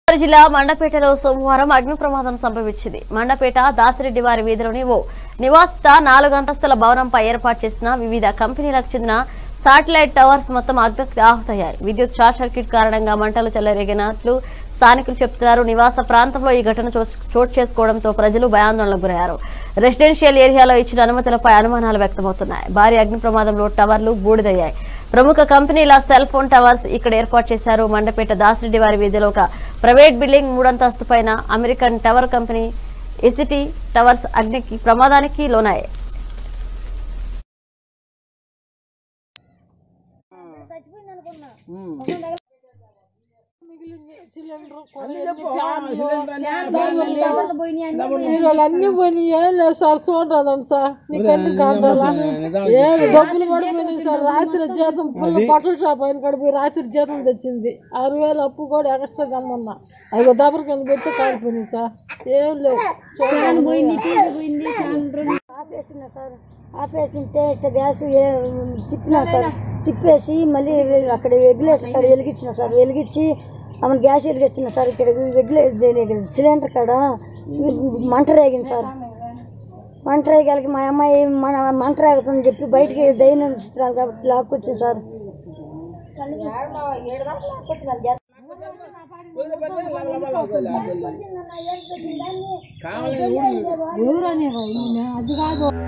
గోదావరి జిల్లా మండపేటలో సోమవారం అగ్ని ప్రమాదం సంభవించింది మండపేట దాసిరెడ్డి వారి వీధిలోని ఓ నివాసిత నాలుగు అంతస్తుల భవనంపై ఏర్పాటు చేసిన వివిధ కంపెనీలకు చెందిన శాటిలైట్ టవర్స్ మొత్తం అగ్నికి ఆహుతయ్యాయి విద్యుత్ షార్ట్ సర్క్యూట్ కారణంగా మంటలు చెలరేగినట్లు స్థానికులు చెబుతున్నారు నివాస ప్రాంతంలో ఈ ఘటన చో- చోటు చేసుకోవడంతో ప్రజలు భయాందోళనకు గురయ్యారు రెసిడెన్షియల్ ఏరియాలో ఇచ్చిన అనుమతులపై అనుమానాలు వ్యక్తమవుతున్నాయి భారీ అగ్ని ప్రమాదంలో టవర్లు బూడిదయ్యాయి ప్రముఖ కంపెనీల సెల్ ఫోన్ టవర్స్ ఇక్కడ ఏర్పాటు చేశారు మండపేట దాసిరెడ్డి వారి వీధిలో ఒక ప్రైవేట్ బిల్డింగ్ మూడంతస్తు పైన American tower company ACT towers అగ్నికి ప్రమాదానికి లోనాయి వీళ్ళు అన్ని పోయినాయి ఏం లేదు సార్ చూడరాదండి సార్ నీకంటే కాదాలా ఏం డబ్బులు కూడా పోయినాయి సార్ రాత్రి జీతం ఫుల్ బట్టల షాప్ అయిన కాడ పోయి రాత్రి జీతం తెచ్చింది ఆరు వేలు అప్పు కూడా ఎక్స్ట్రా కమ్మన్నా అవి దెబ్బల కింద పెడితే కాలిపోయినాయి సార్ ఏం లేవు చూడండి ఆపేసిన సార్ ఆపేసి ఉంటే ఇట్ట గ్యాస్ ఏ- తిప్పినా సార్ తిప్పేసి మళ్ళీ అక్కడ రెగ్యులేటర్ కాడ వెలిగించిన సార్ వెలిగించి ఆమె గ్యాస్ వెలిగిస్తున్నా సార్ ఇక్కడ రెగ్యులేటర్ సిలిండర్ కాడ మంట రేగింది సార్ మంట రేగాలకి మా అమ్మాయి మన మంట రేగుతుందని చెప్పి బయటికి దైనం చిత్రాలు కాబట్టి లాక్కొచ్చింది సార్ ఊరని అది కాదు